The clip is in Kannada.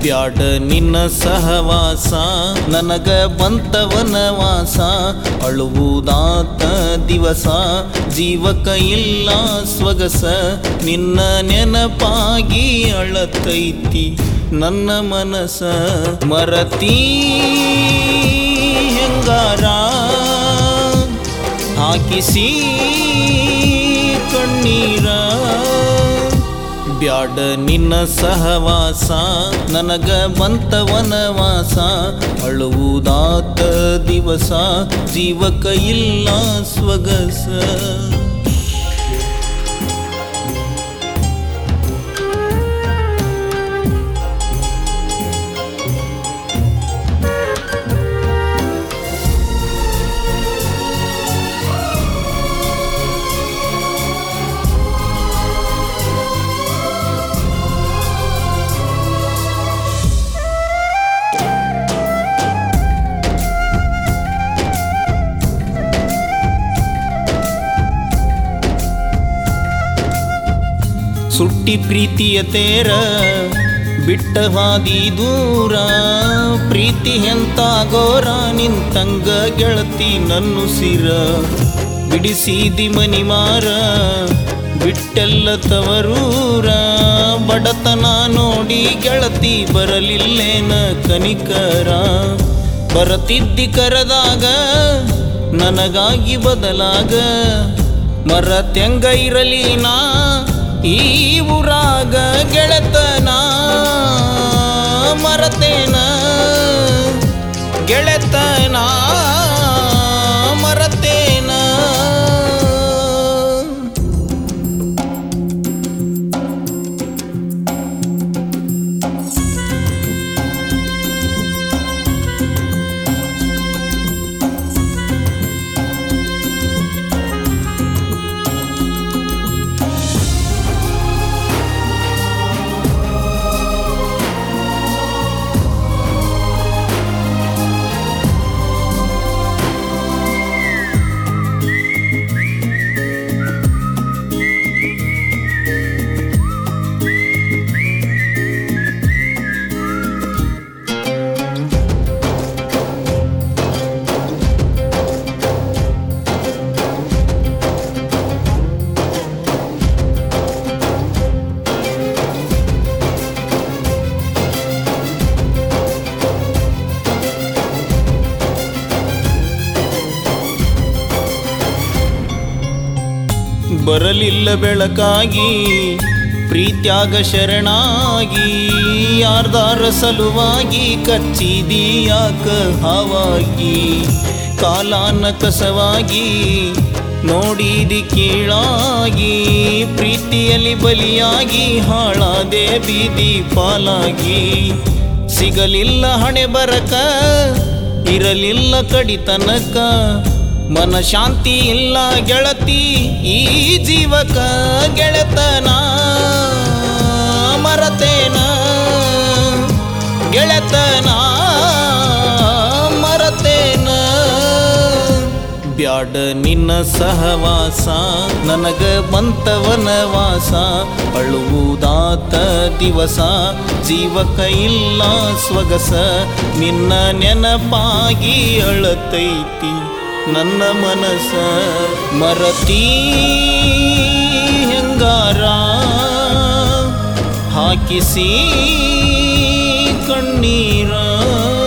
ಬ್ಯಾಡ ನಿನ್ನ ಸಹವಾಸ ನನಗ ಬಂತ ವನವಾಸ ಅಳುವುದಾತ ದಿವಸ ಜೀವಕ ಇಲ್ಲ ಸ್ವಗಸ ನಿನ್ನ ನೆನಪಾಗಿ ಅಳತೈತಿ ನನ್ನ ಮನಸ ಮರತೀ ಹೆಂಗಾರ ಹಾಕಿಸಿ ಕಣ್ಣೀರ ಬ್ಯಾಡ ನಿನ್ನ ಸಹವಾಸ ನನಗ ಬಂತ ವನವಾಸ ಅಳುವುದಾತ ದಿವಸ ಜೀವಕ ಇಲ್ಲ ಸ್ವಗಸ ಸುಟ್ಟಿ ಪ್ರೀತಿಯ ತೇರ ಬಿಟ್ಟ ಹಾದಿ ದೂರ ಪ್ರೀತಿ ಎಂತ ಗೋರ ನಿಂತಂಗ ಗೆಳತಿ ನನ್ನು ಸಿರ ಬಿಡಿಸಿದಿ ಮನಿ ಮಾರ ಬಿಟ್ಟೆಲ್ಲ ತವರೂರ ಬಡತನ ನೋಡಿ ಗೆಳತಿ ಬರಲಿಲ್ಲೇನ ಕನಿಕರ ಬರತಿದ್ದಿ ಕರೆದಾಗ ನನಗಾಗಿ ಬದಲಾಗ ಮರತ್ಯಂಗ ಇರಲಿ ನಾ ಈ ಊರಾಗ ಗೆಳೆತನ ಮರತೇನ ಗೆಳೆತನ ಮರತೇನ ಬರಲಿಲ್ಲ ಬೆಳಕಾಗಿ ಪ್ರೀತ್ಯಾಗ ಶರಣಾಗಿ ಯಾರ್ದಾರ ಸಲುವಾಗಿ ಕಚ್ಚಿದಿ ಯಾಕ ಹಾವಾಗಿ ಕಾಲಾನ ಕಸವಾಗಿ ನೋಡಿದಿ ಕೀಳಾಗಿ ಪ್ರೀತಿಯಲ್ಲಿ ಬಲಿಯಾಗಿ ಹಾಳಾದೆ ಬೀದಿ ಪಾಲಾಗಿ ಸಿಗಲಿಲ್ಲ ಹಣೆ ಬರಕ ಇರಲಿಲ್ಲ ಕಡಿತನಕ ಮನ ಶಾಂತಿ ಇಲ್ಲ ಗೆಳತಿ ಈ ಜೀವಕ ಗೆಳೆತನ ಮರತೇನ ಗೆಳೆತನ ಮರತೇನ ಬ್ಯಾಡ ನಿನ್ನ ಸಹವಾಸ ನನಗ ಬಂತ ವನವಾಸ ಅಳುವುದಾತ ದಿವಸ ಜೀವಕ ಇಲ್ಲ ಸ್ವಗಸ ನಿನ್ನ ನೆನಪಾಗಿ ಅಳತೈತಿ ನನ್ನ ಮನಸ ಮರತೀ ಹೆಂಗಾರ ಹಾಕಿಸಿ ಕಣ್ಣೀರ